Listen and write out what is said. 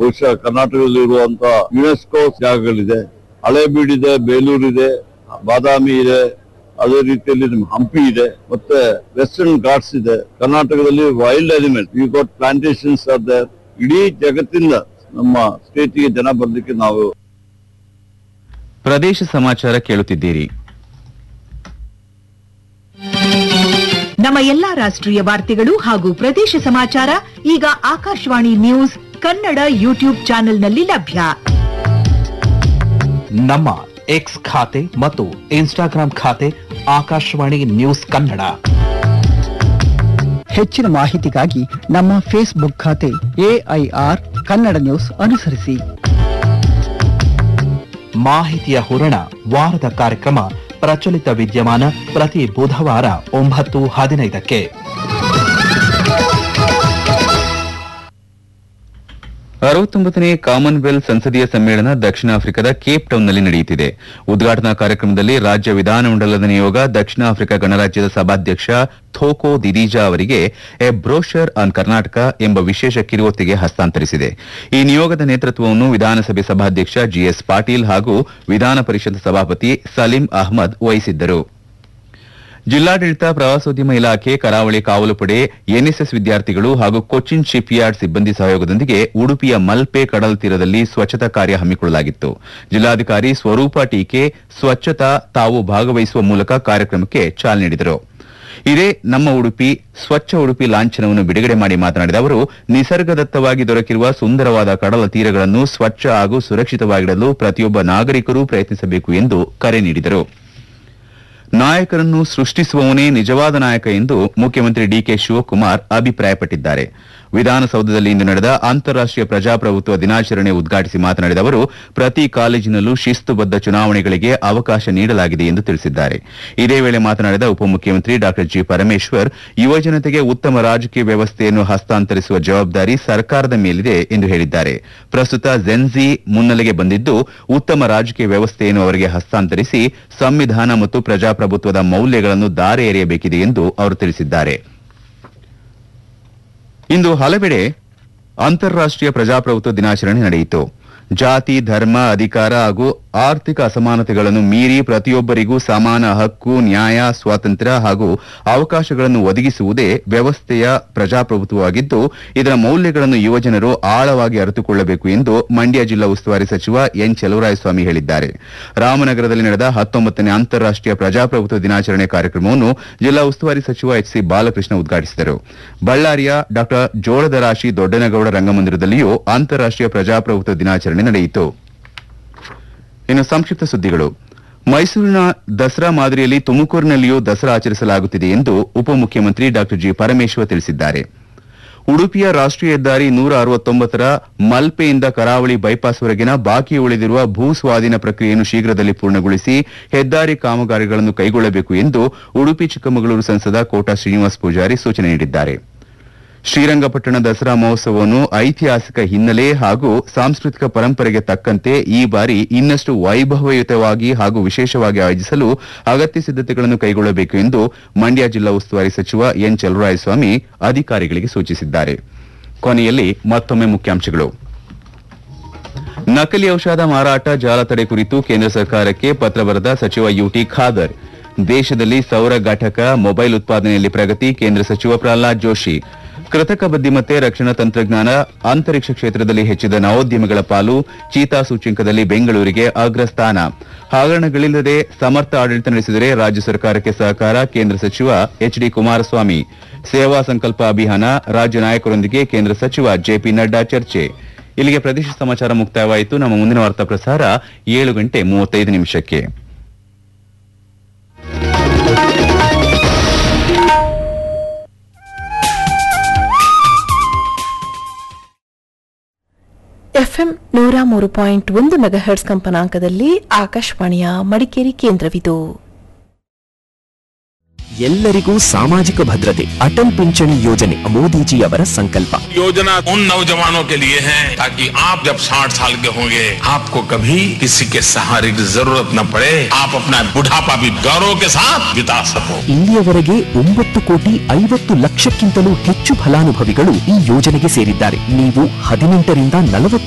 ಬಹುಶಃ ಕರ್ನಾಟಕದಲ್ಲಿರುವಂತ ಯುನೆಸ್ಕೋ ಜಾಗಗಳಿದೆ ಹಳೇಬೀಡಿದೆ ಬೇಲೂರಿದೆ ಬಾದಾಮಿ ಇದೆ ಅದೇ ರೀತಿಯಲ್ಲಿ ನಮ್ಮ ಹಂಪಿ ಇದೆ ಮತ್ತೆ ವೆಸ್ಟರ್ನ್ ಘಾಟ್ಸ್ ಇದೆ ಕರ್ನಾಟಕದಲ್ಲಿ wild animal you got plantations are there ಇಡೀ ಜಗತ್ತಿಂದ ನಮ್ಮ ಸ್ಟೇಟಿಗೆ ಜನ ಬರ್ಲಿಕ್ಕೆ ನಾವು ಪ್ರದೇಶ ಸಮಾಚಾರ ಕೇಳುತ್ತಿದ್ದೀರಿ ನಮ್ಮ ಎಲ್ಲಾ ರಾಷ್ಟ್ರೀಯ ವಾರ್ತೆಗಳು ಹಾಗೂ ಪ್ರದೇಶ ಸಮಾಚಾರ ಈಗ ಆಕಾಶವಾಣಿ ನ್ಯೂಸ್ ಕನ್ನಡ ಯೂಟ್ಯೂಬ್ ಚಾನೆಲ್ನಲ್ಲಿ ಲಭ್ಯ ನಮ್ಮ ಎಕ್ಸ್ ಖಾತೆ ಮತ್ತು ಇನ್ಸ್ಟಾಗ್ರಾಂ ಖಾತೆ ಆಕಾಶವಾಣಿ ನ್ಯೂಸ್ ಕನ್ನಡ ಹೆಚ್ಚಿನ ಮಾಹಿತಿಗಾಗಿ ನಮ್ಮ ಫೇಸ್ಬುಕ್ ಖಾತೆ ಎಐಆರ್ ಕನ್ನಡ ನ್ಯೂಸ್ ಅನುಸರಿಸಿ ಮಾಹಿತಿಯ ಹೂರಣ ವಾರದ ಕಾರ್ಯಕ್ರಮ ಪ್ರಚಲಿತ ವಿದ್ಯಮಾನ ಪ್ರತಿ ಬುಧವಾರ ಒಂಬತ್ತು ಹದಿನೈದಕ್ಕೆ ಅರವತ್ತೊಂಬತ್ತನೇ ಕಾಮನ್ವೆಲ್ತ್ ಸಂಸದೀಯ ಸಮ್ಮೇಳನ ದಕ್ಷಿಣ ಆಫ್ರಿಕಾದ ಕೇಪ್ ಟೌನ್ನಲ್ಲಿ ನಡೆಯುತ್ತಿದೆ ಉದ್ಘಾಟನಾ ಕಾರ್ಯಕ್ರಮದಲ್ಲಿ ರಾಜ್ಯ ವಿಧಾನಮಂಡಲದ ನಿಯೋಗ ದಕ್ಷಿಣ ಆಫ್ರಿಕಾ ಗಣರಾಜ್ಯದ ಸಭಾಧ್ಯಕ್ಷ ಥೋಕೋ ದಿದೀಜಾ ಅವರಿಗೆ ಎ ಬ್ರೋಷರ್ ಆನ್ ಕರ್ನಾಟಕ ಎಂಬ ವಿಶೇಷ ಕಿರುಹೊತ್ತಿಗೆ ಹಸ್ತಾಂತರಿಸಿದೆ ಈ ನಿಯೋಗದ ನೇತೃತ್ವವನ್ನು ವಿಧಾನಸಭೆ ಸಭಾಧ್ಯಕ್ಷ ಜಿಎಸ್ ಪಾಟೀಲ್ ಹಾಗೂ ವಿಧಾನ ಪರಿಷತ್ ಸಭಾಪತಿ ಸಲೀಂ ಅಹ್ಮದ್ ವಹಿಸಿದ್ದರು ಜಿಲ್ಲಾಡಳಿತ ಪ್ರವಾಸೋದ್ಯಮ ಇಲಾಖೆ ಕರಾವಳಿ ಕಾವಲು ಪಡೆ ಎನ್ಎಸ್ಎಸ್ ವಿದ್ಯಾರ್ಥಿಗಳು ಹಾಗೂ ಕೊಚ್ಚಿನ್ ಶಿಪ್ ಯಾರ್ಡ್ ಸಿಬ್ಬಂದಿ ಸಹಯೋಗದೊಂದಿಗೆ ಉಡುಪಿಯ ಮಲ್ಪೆ ಕಡಲ ತೀರದಲ್ಲಿ ಸ್ವಚ್ಛತಾ ಕಾರ್ಯ ಹಮ್ಮಿಕೊಳ್ಳಲಾಗಿತ್ತು ಜಿಲ್ಲಾಧಿಕಾರಿ ಸ್ವರೂಪ ಟೀಕೆ ಸ್ವಚ್ಛತಾ ತಾವು ಭಾಗವಹಿಸುವ ಮೂಲಕ ಕಾರ್ಯಕ್ರಮಕ್ಕೆ ಚಾಲನೆ ನೀಡಿದರು ಇದೇ ನಮ್ಮ ಉಡುಪಿ ಸ್ವಚ್ಛ ಉಡುಪಿ ಲಾಂಛನವನ್ನು ಬಿಡುಗಡೆ ಮಾಡಿ ಮಾತನಾಡಿದ ಅವರು ನಿಸರ್ಗದತ್ತವಾಗಿ ದೊರಕಿರುವ ಸುಂದರವಾದ ಕಡಲ ತೀರಗಳನ್ನು ಸ್ವಚ್ಛ ಹಾಗೂ ಸುರಕ್ಷಿತವಾಗಿಡಲು ಪ್ರತಿಯೊಬ್ಬ ನಾಗರಿಕರೂ ಪ್ರಯತ್ನಿಸಬೇಕು ಎಂದು ಕರೆ ನೀಡಿದರು ನಾಯಕರನ್ನು ಸೃಷ್ಟಿಸುವವನೇ ನಿಜವಾದ ನಾಯಕ ಎಂದು ಮುಖ್ಯಮಂತ್ರಿ ಡಿಕೆ ಶಿವಕುಮಾರ್ ಅಭಿಪ್ರಾಯಪಟ್ಟಿದ್ದಾರೆ ವಿಧಾನಸೌಧದಲ್ಲಿ ಇಂದು ನಡೆದ ಅಂತಾರಾಷ್ಟೀಯ ಪ್ರಜಾಪ್ರಭುತ್ವ ದಿನಾಚರಣೆ ಉದ್ಘಾಟಿಸಿ ಮಾತನಾಡಿದ ಅವರು ಪ್ರತಿ ಕಾಲೇಜಿನಲ್ಲೂ ಶಿಸ್ತುಬದ್ಧ ಚುನಾವಣೆಗಳಿಗೆ ಅವಕಾಶ ನೀಡಲಾಗಿದೆ ಎಂದು ತಿಳಿಸಿದ್ದಾರೆ ಇದೇ ವೇಳೆ ಮಾತನಾಡಿದ ಉಪಮುಖ್ಯಮಂತ್ರಿ ಡಾ ಜಿ ಪರಮೇಶ್ವರ್ ಯುವಜನತೆಗೆ ಉತ್ತಮ ರಾಜಕೀಯ ವ್ಯವಸ್ಥೆಯನ್ನು ಹಸ್ತಾಂತರಿಸುವ ಜವಾಬ್ದಾರಿ ಸರ್ಕಾರದ ಮೇಲಿದೆ ಎಂದು ಹೇಳಿದ್ದಾರೆ ಪ್ರಸ್ತುತ ಜೆನ್ಜಿ ಮುನ್ನೆಲೆಗೆ ಬಂದಿದ್ದು ಉತ್ತಮ ರಾಜಕೀಯ ವ್ಯವಸ್ಥೆಯನ್ನು ಅವರಿಗೆ ಹಸ್ತಾಂತರಿಸಿ ಸಂವಿಧಾನ ಮತ್ತು ಪ್ರಜಾಪ್ರಭುತ್ವದ ಮೌಲ್ಯಗಳನ್ನು ದಾರೆ ಎರೆಯಬೇಕಿದೆ ಎಂದು ಅವರು ತಿಳಿಸಿದ್ದಾರೆ ಇಂದು ಹಲವೆಡೆ ಅಂತಾರಾಷ್ಟೀಯ ಪ್ರಜಾಪ್ರಭುತ್ವ ದಿನಾಚರಣೆ ನಡೆಯಿತು ಜಾತಿ ಧರ್ಮ ಅಧಿಕಾರ ಹಾಗೂ ಆರ್ಥಿಕ ಅಸಮಾನತೆಗಳನ್ನು ಮೀರಿ ಪ್ರತಿಯೊಬ್ಬರಿಗೂ ಸಮಾನ ಹಕ್ಕು ನ್ಯಾಯ ಸ್ವಾತಂತ್ರ್ಯ ಹಾಗೂ ಅವಕಾಶಗಳನ್ನು ಒದಗಿಸುವುದೇ ವ್ಯವಸ್ಥೆಯ ಪ್ರಜಾಪ್ರಭುತ್ವವಾಗಿದ್ದು ಇದರ ಮೌಲ್ಯಗಳನ್ನು ಯುವಜನರು ಆಳವಾಗಿ ಅರಿತುಕೊಳ್ಳಬೇಕು ಎಂದು ಮಂಡ್ಯ ಜಿಲ್ಲಾ ಉಸ್ತುವಾರಿ ಸಚಿವ ಎನ್ ಚಲುವರಾಯಸ್ವಾಮಿ ಹೇಳಿದ್ದಾರೆ ರಾಮನಗರದಲ್ಲಿ ನಡೆದ ಹತ್ತೊಂಬತ್ತನೇ ಅಂತಾರಾಷ್ಟೀಯ ಪ್ರಜಾಪ್ರಭುತ್ವ ದಿನಾಚರಣೆ ಕಾರ್ಯಕ್ರಮವನ್ನು ಜಿಲ್ಲಾ ಉಸ್ತುವಾರಿ ಸಚಿವ ಎಚ್ ಸಿ ಬಾಲಕೃಷ್ಣ ಉದ್ಘಾಟಿಸಿದರು ಬಳ್ಳಾರಿಯ ಡಾ ಜೋಳದರಾಶಿ ದೊಡ್ಡನಗೌಡ ರಂಗಮಂದಿರದಲ್ಲಿಯೂ ಅಂತಾರಾಷ್ಟೀಯ ಪ್ರಜಾಪ್ರಭುತ್ವ ದಿನಾಚರಣೆ ನಡೆಯಿತು ಇನ್ನು ಸಂಕ್ಷಿಪ್ತ ಸುದ್ದಿಗಳು ಮೈಸೂರಿನ ದಸರಾ ಮಾದರಿಯಲ್ಲಿ ತುಮಕೂರಿನಲ್ಲಿಯೂ ದಸರಾ ಆಚರಿಸಲಾಗುತ್ತಿದೆ ಎಂದು ಉಪಮುಖ್ಯಮಂತ್ರಿ ಡಾ ಜಿ ಪರಮೇಶ್ವರ್ ತಿಳಿಸಿದ್ದಾರೆ ಉಡುಪಿಯ ರಾಷ್ಟೀಯ ಹೆದ್ದಾರಿ ನೂರ ಅರವತ್ತೊಂಬತ್ತರ ಮಲ್ಪೆಯಿಂದ ಕರಾವಳಿ ಬೈಪಾಸ್ವರೆಗಿನ ಬಾಕಿ ಉಳಿದಿರುವ ಭೂ ಸ್ವಾಧೀನ ಪ್ರಕ್ರಿಯೆಯನ್ನು ಶೀಘ್ರದಲ್ಲಿ ಪೂರ್ಣಗೊಳಿಸಿ ಹೆದ್ದಾರಿ ಕಾಮಗಾರಿಗಳನ್ನು ಕೈಗೊಳ್ಳಬೇಕು ಎಂದು ಉಡುಪಿ ಚಿಕ್ಕಮಗಳೂರು ಸಂಸದ ಕೋಟಾ ಶ್ರೀನಿವಾಸ ಪೂಜಾರಿ ಸೂಚನೆ ನೀಡಿದ್ದಾರೆ ಶ್ರೀರಂಗಪಟ್ಟಣ ದಸರಾ ಮಹೋತ್ಸವವನ್ನು ಐತಿಹಾಸಿಕ ಹಿನ್ನೆಲೆ ಹಾಗೂ ಸಾಂಸ್ಕೃತಿಕ ಪರಂಪರೆಗೆ ತಕ್ಕಂತೆ ಈ ಬಾರಿ ಇನ್ನಷ್ಟು ವೈಭವಯುತವಾಗಿ ಹಾಗೂ ವಿಶೇಷವಾಗಿ ಆಯೋಜಿಸಲು ಅಗತ್ಯ ಸಿದ್ದತೆಗಳನ್ನು ಕೈಗೊಳ್ಳಬೇಕು ಎಂದು ಮಂಡ್ಯ ಜಿಲ್ಲಾ ಉಸ್ತುವಾರಿ ಸಚಿವ ಎನ್ ಚಲುವರಾಯಸ್ವಾಮಿ ಅಧಿಕಾರಿಗಳಿಗೆ ಸೂಚಿಸಿದ್ದಾರೆ ಕೊನೆಯಲ್ಲಿ ಮತ್ತೊಮ್ಮೆ ಮುಖ್ಯಾಂಶಗಳು ನಕಲಿ ಔಷಧ ಮಾರಾಟ ಜಾಲ ತಡೆ ಕುರಿತು ಕೇಂದ್ರ ಸರ್ಕಾರಕ್ಕೆ ಪತ್ರ ಬರೆದ ಸಚಿವ ಯುಟಿ ಖಾದರ್ ದೇಶದಲ್ಲಿ ಸೌರ ಘಟಕ ಮೊಬೈಲ್ ಉತ್ಪಾದನೆಯಲ್ಲಿ ಪ್ರಗತಿ ಕೇಂದ್ರ ಸಚಿವ ಪ್ರಹ್ಲಾದ್ ಜೋಶಿ ಕೃತಕ ಬುದ್ದಿಮತ್ತೆ ರಕ್ಷಣಾ ತಂತ್ರಜ್ಞಾನ ಅಂತರಿಕ್ಷ ಕ್ಷೇತ್ರದಲ್ಲಿ ಹೆಚ್ಚಿದ ನವೋದ್ಯಮಗಳ ಪಾಲು ಚೀತಾ ಸೂಚ್ಯಂಕದಲ್ಲಿ ಬೆಂಗಳೂರಿಗೆ ಅಗ್ರಸ್ಥಾನ ಹಗರಣಗಳಿಲ್ಲದೆ ಸಮರ್ಥ ಆಡಳಿತ ನಡೆಸಿದರೆ ರಾಜ್ಯ ಸರ್ಕಾರಕ್ಕೆ ಸಹಕಾರ ಕೇಂದ್ರ ಸಚಿವ ಎಚ್ ಡಿ ಕುಮಾರಸ್ವಾಮಿ ಸೇವಾ ಸಂಕಲ್ಪ ಅಭಿಯಾನ ರಾಜ್ಯ ನಾಯಕರೊಂದಿಗೆ ಕೇಂದ್ರ ಸಚಿವ ಜೆಪಿ ನಡ್ಡಾ ಚರ್ಚೆ ಇಲ್ಲಿಗೆ ಪ್ರದೇಶ ಸಮಾಚಾರ ಮುಕ್ತಾಯವಾಯಿತು ನಮ್ಮ ಮುಂದಿನ ವಾರ್ತಾ ಪ್ರಸಾರ ಏಳು ಗಂಟೆ ಮೂವತ್ತೈದು ನಿಮಿಷಕ್ಕೆ ಎಫ್ಎಂ ನೂರ ಮೂರು ಪಾಯಿಂಟ್ ಒಂದು ಮೆಗಾಹರ್ಟ್ಸ್ ಕಂಪನಾಂಕದಲ್ಲಿ ಆಕಾಶವಾಣಿಯ ಮಡಿಕೇರಿ ಕೇಂದ್ರವಿದು ಎಲ್ಲರಿಗೂ ಸಾಮಾಜಿಕ ಭದ್ರತೆ ಅಟಲ್ ಪಿಂಚಣಿ ಯೋಜನೆ ಮೋದಿಜಿಯವರ ಸಂಕಲ್ಪ योजना उन नौजवानों के लिए है ताकि आप जब 60 साल के होंगे आपको कभी किसी के सहारे की जरूरत न पड़े आप अपना बुढ़ापा भी गौरव के साथ बिता सको ಇಲ್ಲಿಯವರೆಗೆ ಒಂಬತ್ತು ಕೋಟಿ ಐವತ್ತು ಲಕ್ಷಕ್ಕಿಂತಲೂ ಹೆಚ್ಚು ಫಲಾನುಭವಿಗಳು ಈ ಯೋಜನೆಗೆ ಸೇರಿದ್ದಾರೆ ನೀವು ಹದಿನೆಂಟರಿಂದ ನಲವತ್ತು